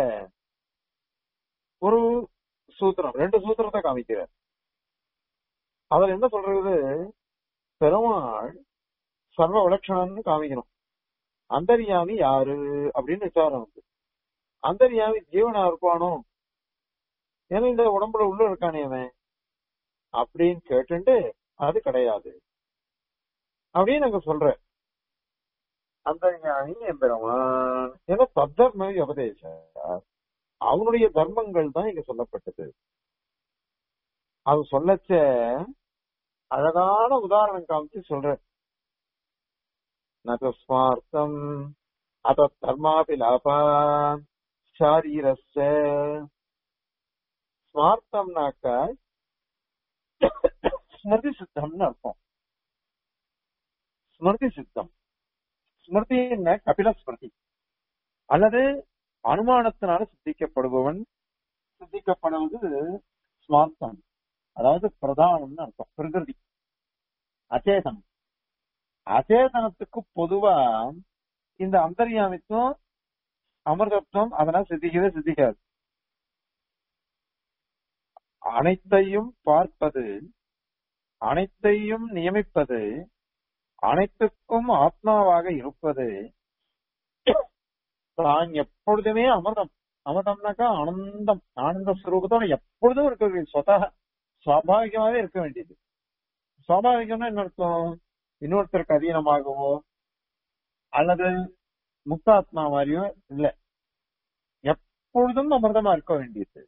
A: ஒரு சூத்திரம் ரெண்டு சூத்திரத்தை காமிக்கிற அதுல என்ன சொல்றது பெருமாள் சர்வ விலட்சணம்னு காமிக்கணும் அந்தர்யாமி யாரு அப்படின்னு விசாரம் வந்து அந்தர்யாமி ஜீவனா இருப்பானோ ஏன்னா இந்த உடம்புல உள்ள இருக்கானே அவன் அப்படின்னு கேட்டுட்டு அது கிடையாது அப்படின்னு நாங்க சொல்றேன் அந்தர்யாமி எம்பெருமான் ஏன்னா தத்தர்ம உபதேச அவனுடைய தர்மங்கள் தான் இங்க சொல்லப்பட்டது அது சொல்லச்ச அழகான உதாரணம் காமிச்சு சொல்றேன் நகஸ்மார்த்தம் அத தர்மாபி லாபான் ஷாரீரஸ்ய ஸ்மார்த்தம்னாக்க ஸ்மிருதி சித்தம்னு அர்த்தம் ஸ்மிருதி சித்தம் ஸ்மிருதி என்ன கபில ஸ்மிருதி அல்லது அனுமானத்தினால சித்திக்கப்படுபவன் சித்திக்கப்படுவது ஸ்மார்த்தம் அதாவது பிரதானம்னு அர்த்தம் பிரகிருதி அச்சேதனம் அச்சேதனத்துக்கு பொதுவா இந்த அந்தர்யாமித்துவம் அமிர்தத்துவம் அதெல்லாம் சித்திக்கவே சித்திக்காது அனைத்தையும் பார்ப்பது அனைத்தையும் நியமிப்பது அனைத்துக்கும் ஆத்மாவாக இருப்பது தான் எப்பொழுதுமே அமிர்தம் அமிர்தம்னாக்கா ஆனந்தம் ஆனந்த ஸ்வரூபத்தோட எப்பொழுதும் இருக்க சொத சுவாபாவிகமாவே இருக்க வேண்டியது சுவாபாவிகம்னா என்ன அர்த்தம் இன்னொருத்தருக்கு அதீனமாகவோ அல்லது முக்தாத்மா மாதிரியோ இல்ல எப்பொழுதும் அமிர்தமா இருக்க வேண்டியது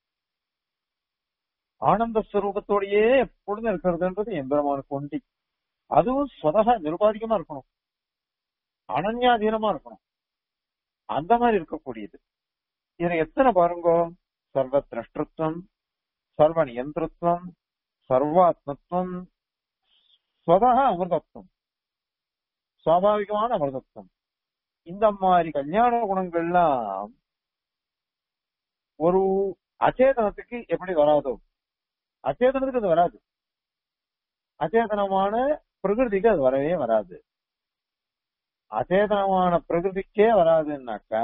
A: ஆனந்த ஸ்வரூபத்தோடயே எப்பொழுதும் இருக்கிறதுன்றது எம்பெருமானுக்கு ஒண்டி அதுவும் சொதக நிருபாதிகமா இருக்கணும் அனன்யாதீனமா இருக்கணும் அந்த மாதிரி இருக்கக்கூடியது இதுல எத்தனை பாருங்கோ சர்வ திரஷ்டத்துவம் சர்வ நியந்திரத்துவம் சர்வாத்மத்துவம் ஸ்வதக அமிர்தத்துவம் சுவாபாவிகமான அமிர்தத்துவம் இந்த மாதிரி கல்யாண குணங்கள்லாம் ஒரு அச்சேதனத்துக்கு எப்படி வராதோ அச்சேதனத்துக்கு அது வராது அச்சேதனமான பிரகிருதிக்கு அது வரவே வராது அச்சேதனமான பிரகிருதிக்கே வராதுன்னாக்கா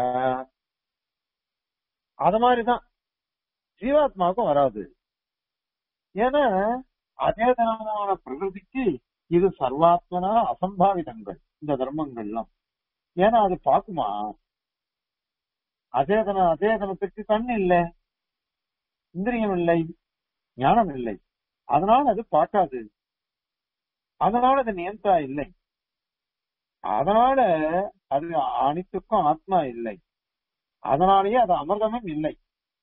A: அது மாதிரிதான் ஜீவாத்மாவுக்கும் வராது ஏன்னா அச்சேதனமான பிரகிருதிக்கு இது சர்வாத்மனா அசம்பாவிதங்கள் இந்த தர்மங்கள்லாம் ஏன்னா அது பாக்குமா அச்சேதன அச்சேதனத்துக்கு கண் இல்லை இந்திரியம் இல்லை ஞானம் இல்லை அதனால அது பார்க்காது அதனால அது நியந்தா இல்லை அதனால அது அனைத்துக்கும் ஆத்மா இல்லை அதனாலேயே அது அமிர்தமும் இல்லை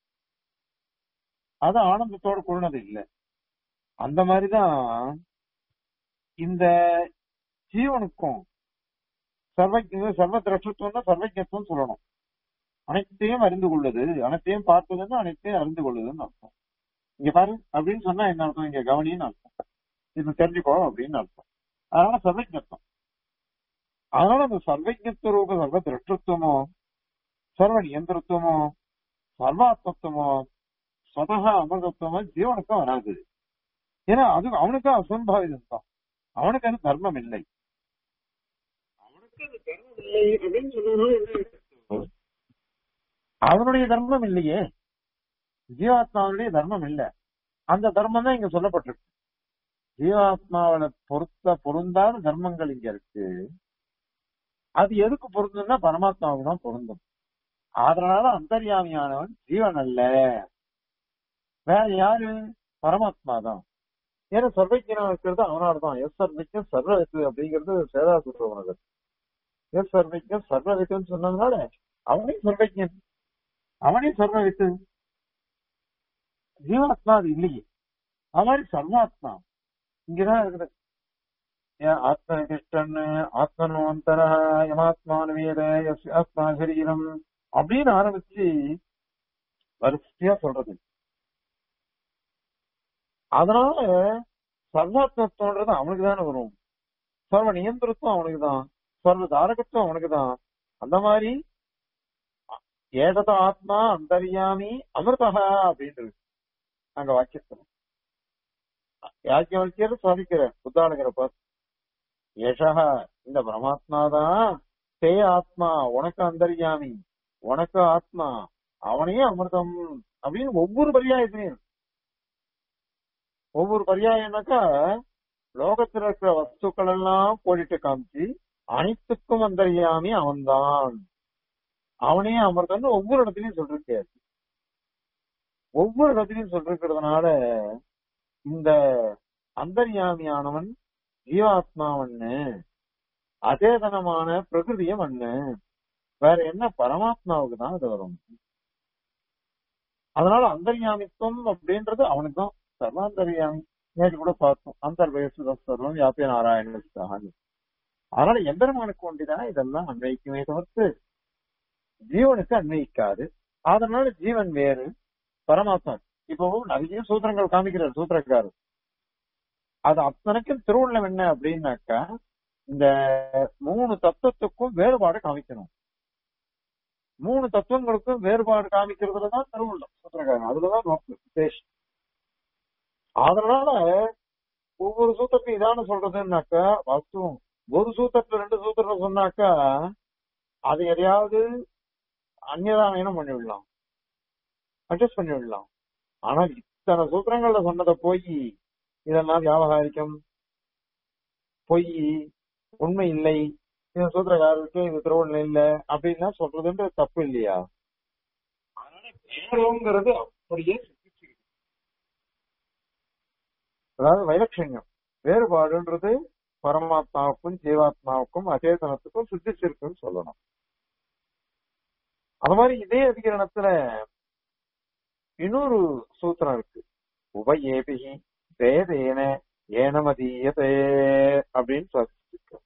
A: அது ஆனந்தத்தோடு கூடினது இல்லை அந்த மாதிரிதான் இந்த ஜீவனுக்கும் சர்வ சர்வ திரட்சத்துவம்னா சர்வஜத்துவம் சொல்லணும் அனைத்தையும் அறிந்து கொள்ளுது அனைத்தையும் பார்ப்பதுன்னு அனைத்தையும் அறிந்து கொள்ளுதுன்னு அர்த்தம் இங்க பாரு அப்படின்னு சொன்னா என்ன அர்த்தம் இங்க கவனின்னு அர்த்தம் இது தெரிஞ்சுக்கோ அப்படின்னு அர்த்தம் அதனால சர்வஜத்துவம் அதனால அந்த சர்வஜத்துவ ரூப சர்வ திரஷ்டத்துவமோ சர்வ நியந்திரத்துவமோ சர்வாத்மத்துவமோ ஸ்வதகா அமிர்தத்துவமோ ஜீவனுக்கும் வராது ஏன்னா அது அவனுக்கு அசம்பாவிதம் தான் அவனுக்கு அது தர்மம் இல்லை அவனுக்கு அது தர்மம் இல்லை அப்படின்னு சொன்னா அவனுடைய தர்மம் இல்லையே ஜீவாத்மாவுடைய தர்மம் இல்ல அந்த தர்மம் தான் இங்க சொல்லப்பட்டிருக்கு ஜீவாத்மாவில பொருத்த பொருந்தாத தர்மங்கள் இங்க இருக்கு அது எதுக்கு பொருந்தும்னா பரமாத்மாவுக்கு தான் பொருந்தும் அதனால அந்தர்யாமியானவன் ஜீவன் அல்ல வேற யாரு பரமாத்மா தான் ஏன்னா சர்வைக்கியனா இருக்கிறது அவனால தான் எஸ் சர்வைக்கம் சர்வவித்து அப்படிங்கிறது சேதாசுர உனக்கு எஸ் சர்வைக்கம் சர்வவித்துன்னு சொன்னதுனால அவனே சர்வைக்கியன் அவனே சர்வவித்து ஜீவாத்மா அது இல்லையே அது மாதிரி சர்வாத்மா இங்கதான் இருக்குது ஆத்மனிஷ்டன் ஆத்மனோந்தர யமாத்மான வேத எஸ் ஆத்மா சரீரம் அப்படின்னு ஆரம்பிச்சு வரிசையா சொல்றது அதனால சர்வாத்மத்துவன்றது அவனுக்கு தானே வரும் சர்வ நியந்திரத்துவம் அவனுக்கு தான் சர்வ தாரகத்துவம் அவனுக்கு தான் அந்த மாதிரி ஏதத ஆத்மா அந்தரியாமி அமிர்தகா அப்படின்றது அங்க வாக்கியத்தில் யாக்கியவல்யர் சாதிக்கிற புத்தாளுங்கிற பார்த்து யசா இந்த பரமாத்மா தான் தே ஆத்மா உனக்கு அந்தரியாமி உனக்கு ஆத்மா அவனே அமிர்தம் அப்படின்னு ஒவ்வொரு பரியாயத்திலையும் ஒவ்வொரு பரியாயம்னாக்கா லோகத்துல இருக்கிற வஸ்துக்கள் எல்லாம் போட்டுட்டு காமிச்சு அனைத்துக்கும் அந்தரியாமி அவன்தான் அவனே அமர்ந்தன்னு ஒவ்வொரு இடத்துலயும் சொல்லிருக்காரு ஒவ்வொரு இடத்துலயும் சொல்லிருக்கிறதுனால இந்த அந்தர்யாமியானவன் ஜீவாத்மாவன்னு அச்சேதனமான பிரகிருதியம் அண்ணு வேற என்ன பரமாத்மாவுக்கு தான் அது வரும் அதனால அந்தர்யாமித்துவம் அப்படின்றது அவனுக்கு தான் சர்வாந்தர்யாமி நேற்று கூட பார்த்தோம் அந்தர்வயசு சர்வம் யாப்பிய நாராயண அதனால எம்பெருமானுக்கு ஒண்டிதானே இதெல்லாம் அன்வைக்குமே தவிர்த்து ஜீவனுக்கு அன்வயிக்காது அதனால ஜீவன் வேறு பரமாத்மா இப்போ நிறைய சூத்திரங்கள் காமிக்கிறார் சூத்திரக்காரர் அது அத்தனைக்கும் திருவுள்ளம் என்ன அப்படின்னாக்கா இந்த மூணு தத்துவத்துக்கும் வேறுபாடு காமிக்கணும் மூணு தத்துவங்களுக்கும் வேறுபாடு காமிக்கிறதுலதான் திருவுள்ளம் சூத்திரக்காரன் அதுலதான் நோக்கு உத்தேசம் அதனால ஒவ்வொரு சூத்திரத்தையும் இதான சொல்றதுன்னாக்கா வாஸ்துவம் ஒரு சூத்திரத்துல ரெண்டு சூத்திரம் சொன்னாக்கா அது எதையாவது அந்நியதானம் பண்ணி விடலாம் அட்ஜஸ்ட் பண்ணி விடலாம் ஆனால் இத்தனை சூத்திரங்கள்ல சொன்னதை போய் இதெல்லாம் வியாபகாரிக்கம் பொய் உண்மை இல்லை இது சூத்திரக்காரருக்கு இது திருவண்ணம் இல்ல அப்படின்னா சொல்றதுன்றது தப்பு இல்லையா அதனால வேறோங்கிறது அப்படியே சித்திச்சிருக்கு. அதாவது வைலட்சண்யம் வேறுபாடுன்றது பரமாத்மாவுக்கும் ஜீவாத்மாவுக்கும் அச்சேதனத்துக்கும் சித்திச்சிருக்குன்னு சொல்லணும் அது மாதிரி இதே அதிகரணத்துல இன்னொரு சூத்திரம் இருக்கு உபயேபிகி வேதேன ஏனமதீயதே அப்படின்னு சொல்லிருக்கு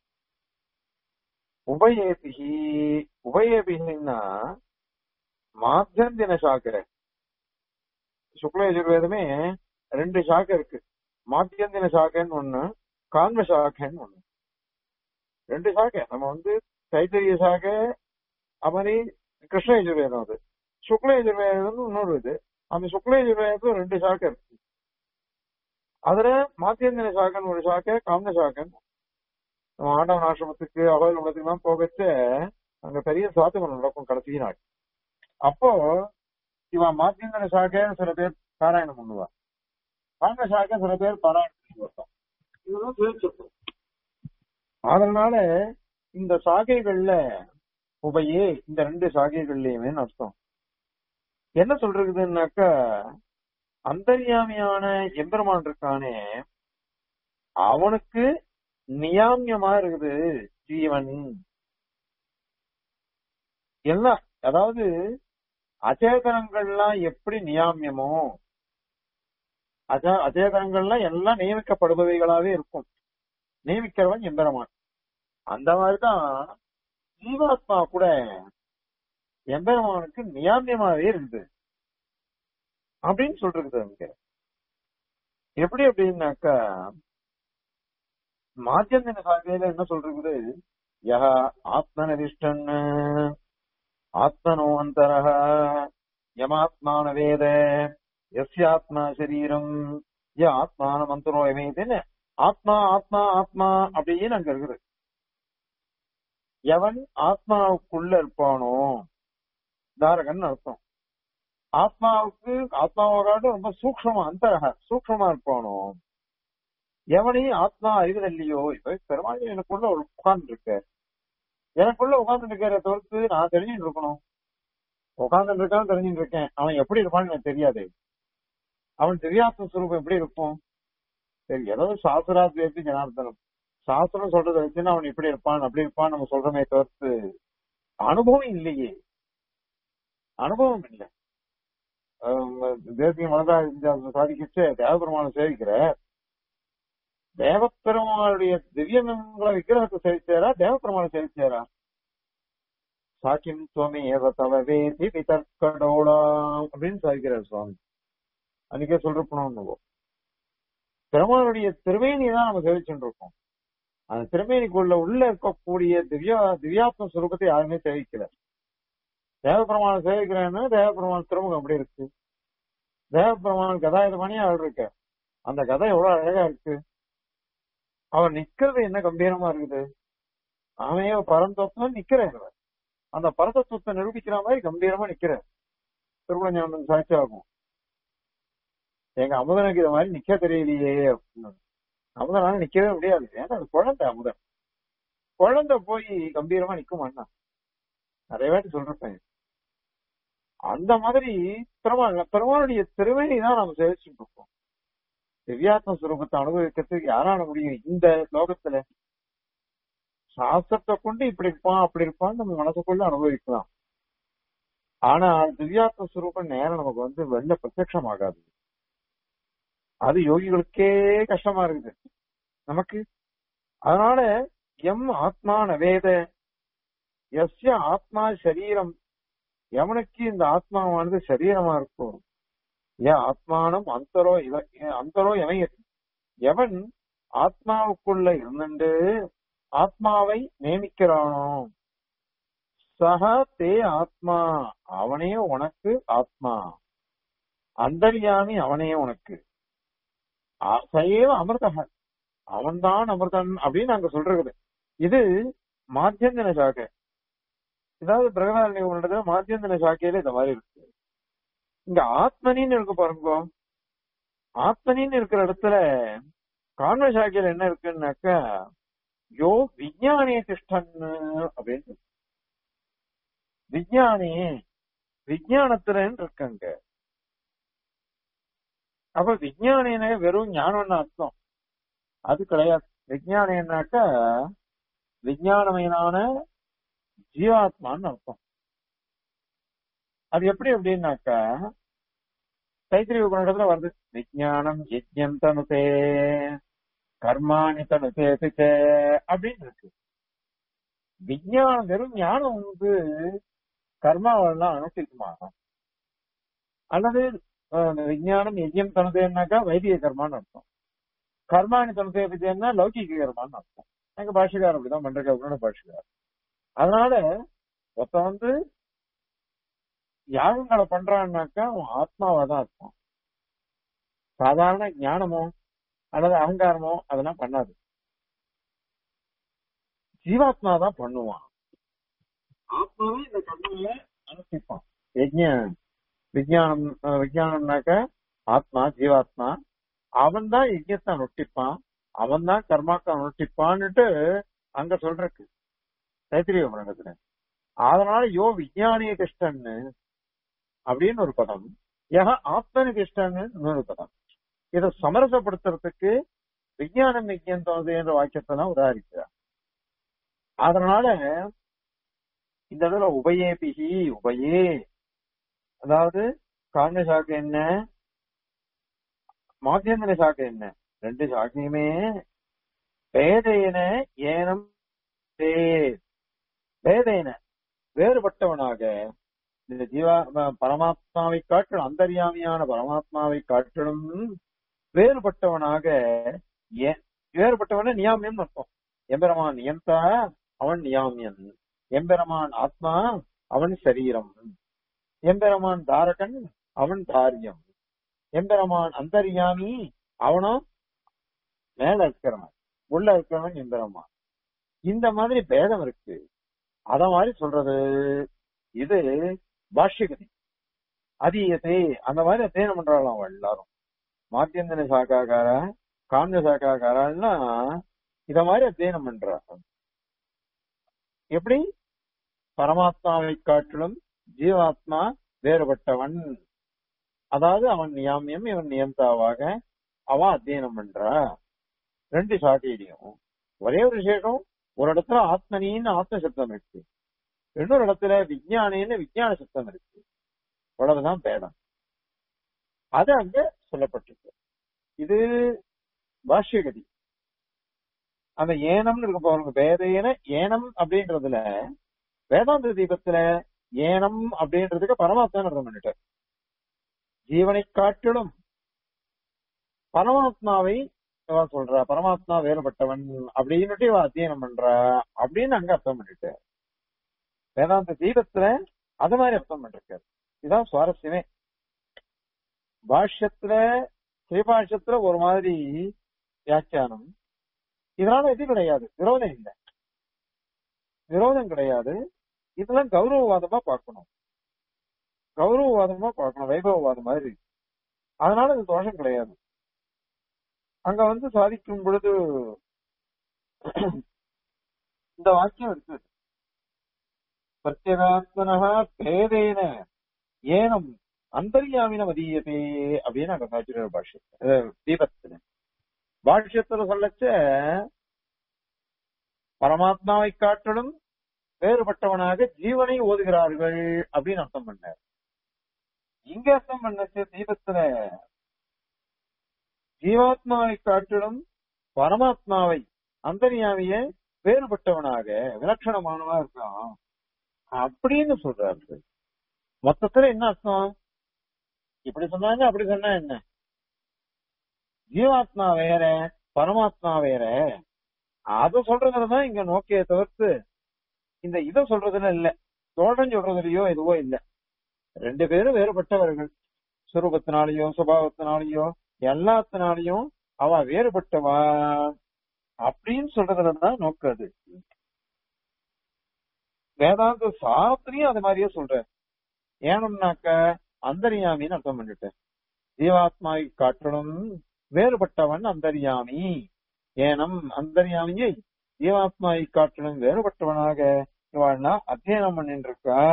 A: உபயேபிகி உபயேபிகின்னா மாத்தியந்தின சாக்கரை சுக்ல யஜுர்வேதமே ரெண்டு சாக்கை இருக்கு மாத்தியந்தின சாக்கைன்னு ஒண்ணு கான்ம சாக்கைன்னு ஒண்ணு ரெண்டு சாக்கை நம்ம வந்து தைத்தரிய சாக்கை அது மாதிரி கிருஷ்ண யஜுர்வேதம் அது சுக்ல யஜுர்வேதம் இன்னொரு இது அந்த சுக்ல யஜுர்வேதத்துல ரெண்டு சாக்கை இருக்கு அதுல மாத்தியந்தின சாக்கன் ஒரு சாக்கை காமன சாக்கன் நம்ம ஆண்டவன் ஆசிரமத்துக்கு அகோயில் உலகத்துக்குலாம் போகச்ச அங்க பெரிய சாத்துமரம் நடக்கும் கடைசி நாள் அப்போ இவன் மாத்தியந்திர சாக்கை சில பேர் பாராயணம் பண்ணுவா காமன சாக்கை சில பேர் பாராயணம் பண்ணுவான் இதெல்லாம் சுயேட்சத்துவம் அதனால இந்த சாகைகள்ல உபயே இந்த ரெண்டு சாகைகள்லயுமே அர்த்தம் என்ன சொல்றதுன்னாக்கா அந்தர்யாமியான எம்பெருமான் இருக்கானே அவனுக்கு நியாமியமா இருக்குது ஜீவன் எல்லாம் அதாவது அச்சேதனங்கள்லாம் எப்படி நியாமியமோ அச்ச- அச்சேதனங்கள்லாம் எல்லாம் நியமிக்கப்படுபவைகளாவே இருக்கும் நியமிக்கிறவன் எம்பெருமான் அந்த மாதிரிதான் ஜீவாத்மா கூட எம்பெருமானுக்கு நியாமியமாவே இருக்குது அப்படின்னு சொல்றது அங்க எப்படி அப்படின்னாக்கா மாத்தியந்தின சாகையில என்ன சொல்றது யஹ ஆத்மனதிஷ்டன் ஆத்மனோ அந்தரஹ யமாத்மான வேத எஸ்யாத்மா சரீரம் ய ஆத்மான மந்திரோ எமேதுன்னு ஆத்மா ஆத்மா ஆத்மா அப்படின்னு அங்க இருக்குது எவன் ஆத்மாவுக்குள்ள இருப்பானோ தாரகன் அர்த்தம் ஆத்மாவுக்கு ஆத்மாவோட ரொம்ப சூக்ஷமா அந்தரக சூக்ஷமா இருப்பானோ எவனையும் ஆத்மா அறிவதில்லையோ இப்ப பெருமாள் எனக்குள்ள ஒரு உட்கார்ந்து இருக்க எனக்குள்ள உட்கார்ந்து இருக்கிற தவிர்த்து நான் தெரிஞ்சுட்டு இருக்கணும் உட்கார்ந்து இருக்கான்னு தெரிஞ்சுட்டு இருக்கேன் அவன் எப்படி இருப்பான்னு எனக்கு தெரியாது அவன் திவ்யாத்ம சுரூபம் எப்படி இருக்கும் சரி ஏதோ சாஸ்திராத்வேத்தி ஜனார்த்தனம் சாஸ்திரம் சொல்றதை வச்சுன்னா அவன் இப்படி இருப்பான் அப்படி இருப்பான் நம்ம சொல்றமே தவிர்த்து அனுபவம் இல்லையே அனுபவம் இல்லை தேசிய மனதா சாதிக்கிச்சு தேவபெருமானை சேவிக்கிற தேவப்பெருமாளுடைய திவ்யமங்கள விக்கிரகத்தை சேவிச்சாரா தேவப்பெருமானை சேவிச்சாரா சாக்கியம் சுவாமி ஏவ தவ வேதி விதற்கடோடா அப்படின்னு சாதிக்கிறார் சுவாமி அன்னைக்கே சொல்றப்பணும் பெருமாளுடைய திருமேனியை தான் நம்ம சேவிச்சுட்டு இருக்கோம் அந்த திருமேனிக்குள்ள உள்ள இருக்கக்கூடிய திவ்யா திவ்யாத்ம சுரூபத்தை யாருமே சேவிக்கல தேவபெருமானை சேவிக்கிறேன்னு தேவபெருமான் திருமுகம் அப்படி இருக்கு தேவபெருமான் கதாயுத மணி அவள் இருக்க அந்த கதை எவ்வளவு அழகா இருக்கு அவன் நிக்கிறது என்ன கம்பீரமா இருக்குது அவன் பரந்தத்துவம் நிக்கிறேன் அந்த பரதத்துவத்தை நிரூபிக்கிற மாதிரி கம்பீரமா நிக்கிறேன் திருக்குளஞானம் சாட்சியாகும் எங்க அமுதனுக்கு இது மாதிரி நிக்க தெரியலையே அப்படின்னு அமுதனால நிக்கவே முடியாது ஏன்னா அது குழந்தை அமுதன் குழந்தை போய் கம்பீரமா நிக்குமாண்ணா நிறைய வாட்டி சொல்றேன் அந்த மாதிரி பெருமாள் பெருமாளுடைய திருவேணி தான் நம்ம சேவிச்சுட்டு இருக்கோம் திவ்யாத்ம சுரூபத்தை அனுபவிக்கிறதுக்கு யாரால முடியும் இந்த லோகத்துல சாஸ்திரத்தை கொண்டு இப்படி இருப்பான் அப்படி இருப்பான் நம்ம மனசுக்குள்ள அனுபவிக்கலாம் ஆனா திவ்யாத்ம சுரூபம் நேரம் நமக்கு வந்து வெளில பிரத்யட்சம் ஆகாது அது யோகிகளுக்கே கஷ்டமா இருக்குது நமக்கு அதனால எம் ஆத்மா நவேத எஸ்ய ஆத்மா சரீரம் எவனுக்கு இந்த ஆத்மாவானது சரீரமா இருக்கும் ஏன் ஆத்மானம் அந்தரோ இவ அந்தரோ எவன் எவன் ஆத்மாவுக்குள்ள இருந்துட்டு ஆத்மாவை நியமிக்கிறானோ சக தே ஆத்மா அவனே உனக்கு ஆத்மா அந்தர்யாமி அவனே உனக்கு சைவ அமிர்தக அவன்தான் அமிர்தன் அப்படின்னு நாங்க சொல்றது இது மாத்தியந்தின சாக்கை இதாவது பிரகதாரண்ய உன்னிடத்துல மாத்தியந்தின சாக்கையில இந்த மாதிரி இருக்கு இங்க ஆத்மனின்னு இருக்கு பாருங்க ஆத்மனின்னு இருக்கிற இடத்துல காண்ம சாக்கையில என்ன இருக்குன்னாக்கா யோ விஞ்ஞானிய திஷ்டன் அப்படின்னு விஞ்ஞானி விஞ்ஞானத்துல இருக்காங்க அப்ப விஞ்ஞானின வெறும் ஞானம்னு அர்த்தம் அது கிடையாது விஞ்ஞானின்னாக்கா விஞ்ஞானமயனான ஜீவாத்மான்னு அர்த்தம் அது எப்படி அப்படின்னாக்கா தைத்திரிய உபநிடத்துல வருது விஜயானம் யஜ்யம் தனுதே கர்மாணி தனுதே அப்படின்னு இருக்கு விஞ்ஞானம் வெறும் ஞானம் வந்து கர்மாவெல்லாம் அனுஷ்டிக்குமா அல்லது விஞ்ஞானம் யஜ்யம் தனுதேன்னாக்கா வைதிக கர்மான்னு அர்த்தம் கர்மாணி தனுதே பிச்சைன்னா லௌகிக கர்மான்னு அர்த்தம் எங்க பாஷகார் அப்படிதான் பண்ற உன்னோட பாஷகார் அதனால ஒருத்த வந்து யாகங்களை பண்றான்னாக்கா அவன் ஆத்மாவா தான் இருப்பான் சாதாரண ஞானமோ அல்லது அகங்காரமோ அதெல்லாம் பண்ணாது ஜீவாத்மா தான் பண்ணுவான் ஆத்மாவே இந்த கர்மாவை அனுஷ்டிப்பான் யஜ்ய விஜயானம் விஜயானம்னாக்க ஆத்மா ஜீவாத்மா அவன் தான் யஜ்யத்தை அனுஷ்டிப்பான் அவன் தான் கர்மாக்கள் அனுஷ்டிப்பான்னுட்டு அங்க சொல்றக்கு தைத்திரிய உபநிடத்துல அதனால யோ விஜயானிய கிருஷ்ணன்னு அப்படின்னு ஒரு பதம் யக ஆத்மனு கிருஷ்ணன்னு இன்னொரு பதம் இதை சமரசப்படுத்துறதுக்கு விஜயானம் விஜயம் தோணுது என்ற வாக்கியத்தை தான் உதாரிக்கிறார் அதனால இந்த இடத்துல உபயே பிகி உபயே அதாவது காரண சாக்கு என்ன மாத்தியந்திர சாக்கு என்ன ரெண்டு சாக்கியுமே வேதையன ஏனம் வேதையன வேறுபட்டவனாக இந்த ஜீவா பரமாத்மாவை காட்டிலும் அந்தர்யாமியான பரமாத்மாவை காட்டிலும் வேறுபட்டவனாக வேறுபட்டவன நியாமியம் அர்த்தம் எம்பெருமான் நியந்தா அவன் நியாமியன் எம்பெருமான் ஆத்மா அவன் சரீரம் எம்பெருமான் தாரகன் அவன் தாரியம் எம்பெருமான் அந்தர்யாமி அவனும் மேல இருக்கிறவன் உள்ள இருக்கிறவன் எம்பெருமான் இந்த மாதிரி பேதம் இருக்கு அத மாதிரி சொல்றது இது பாஷ்யகதி அதீயத்தை அந்த மாதிரி அத்தியனம் பண்றாளாம் அவள் எல்லாரும் மாத்தியந்தன சாக்காக்கார காஞ்ச சாக்காக்காரன்னா இத மாதிரி அத்தியனம் பண்றாங்க எப்படி பரமாத்மாவை காட்டிலும் ஜீவாத்மா வேறுபட்டவன் அதாவது அவன் நியாமியம் இவன் நியந்தாவாக அவன் அத்தியனம் பண்றா ரெண்டு சாட்டியிலையும் ஒரே ஒரு விசேஷம் ஒரு இடத்துல ஆத்மனின்னு ஆத்ம சப்தம் இருக்கு இன்னொரு இடத்துல விஜயானின்னு விஜயான சப்தம் இருக்கு அவ்வளவுதான் பேதம் அது அங்க சொல்லப்பட்டிருக்கு இது பாஷ்யகதி அந்த ஏனம்னு இருக்க பாருங்க வேதையன ஏனம் அப்படின்றதுல வேதாந்த தீபத்துல ஏனம் அப்படின்றதுக்கு பரமாத்மா அர்த்தம் பண்ணிட்டார் ஜீவனை காட்டிலும் பரமாத்மாவை சொல்றா பரமாத்மா வேறுபட்டவன் அப்படின்னுட்டு இவ அத்தியனம் பண்றா அப்படின்னு அங்க அர்த்தம் பண்ணிட்டார் வேதாந்த தீபத்துல அது மாதிரி அர்த்தம் பண்ணிருக்காரு இதுதான் சுவாரஸ்யமே பாஷ்யத்துல ஸ்ரீபாஷ்யத்துல ஒரு மாதிரி வியாக்கியானம் இதனால இது கிடையாது விரோதம் இல்லை விரோதம் கிடையாது இதெல்லாம் கௌரவவாதமா பார்க்கணும் கௌரவவாதமா பார்க்கணும் வைபவவாதம் மாதிரி அதனால இது தோஷம் கிடையாது அங்க வந்து சாதிக்கும் பொழுது இந்த வாக்கியம் இருக்கு பிரத்யேகாத்மனா பேதேன ஏனம் அந்தர்யாமின மதியதே அப்படின்னு அங்க சாச்சிருக்கிற பாஷ்யம் தீபத்துல பாஷ்யத்துல சொல்லச்ச பரமாத்மாவை காட்டிலும் வேறுபட்டவனாக ஜீவனை ஓதுகிறார்கள் அப்படின்னு அர்த்தம் பண்ணார் இங்க அர்த்தம் பண்ணச்சு தீபத்துல ஜீவாத்மாவை காட்டிலும் பரமாத்மாவை அந்தரியாமிய வேறுபட்டவனாக விலட்சணமானவா இருக்கான் அப்படின்னு சொல்றாரு மொத்தத்துல என்ன அர்த்தம் இப்படி சொன்னாங்க அப்படி சொன்னா என்ன ஜீவாத்மா வேற பரமாத்மா வேற அத சொல்றதுலதான் இங்க நோக்கிய தவிர்த்து இந்த இத சொல்றதுல இல்ல தோழன் சொல்றதுலயோ எதுவோ இல்ல ரெண்டு பேரும் வேறுபட்டவர்கள் சுரூபத்தினாலேயோ சுபாவத்தினாலேயோ எல்லாத்தினாலையும் அவ வேறுபட்டவா அப்படின்னு சொல்றதுலதான் நோக்காது வேதாந்த சாஸ்திரியும் அது மாதிரியே சொல்ற ஏனம்னாக்க அந்தரியாமின்னு அர்த்தம் பண்ணிட்டேன் ஜீவாத்மாவை காட்டணும் வேறுபட்டவன் அந்தரியாமி ஏனம் அந்தரியாமியை ஜீவாத்மாவை காட்டணும் வேறுபட்டவனாக இவாள்னா அத்தியனம் பண்ணிட்டு இருக்கா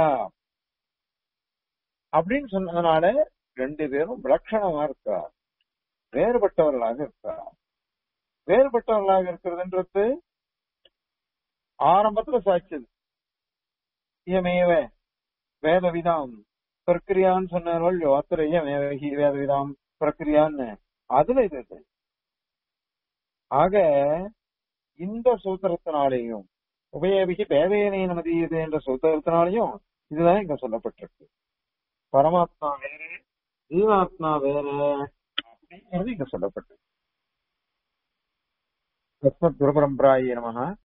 A: அப்படின்னு சொன்னதுனால ரெண்டு பேரும் விலட்சணமா இருக்கா வேறுபட்டவர்களாக இருக்கா வேறுபட்டவர்களாக இருக்கிறதுன்றது ஆரம்பத்துல சாட்சியது இயமேவ வேதவிதாம் பிரக்கிரியான்னு சொன்னார்கள் அத்திரைய வேதவிதாம் பிரக்கிரியான்னு அதுல இது இருக்கு ஆக இந்த சூத்திரத்தினாலேயும் உபயபிகி பேதேனை நமதியது என்ற சூத்திரத்தினாலையும் இதுதான் இங்க சொல்லப்பட்டிருக்கு பரமாத்மா வேற ஜீவாத்மா வேற அப்படிங்கிறது இங்க சொல்லப்பட்டிருக்கு தஸ்மத் குருபரம்பராய நமக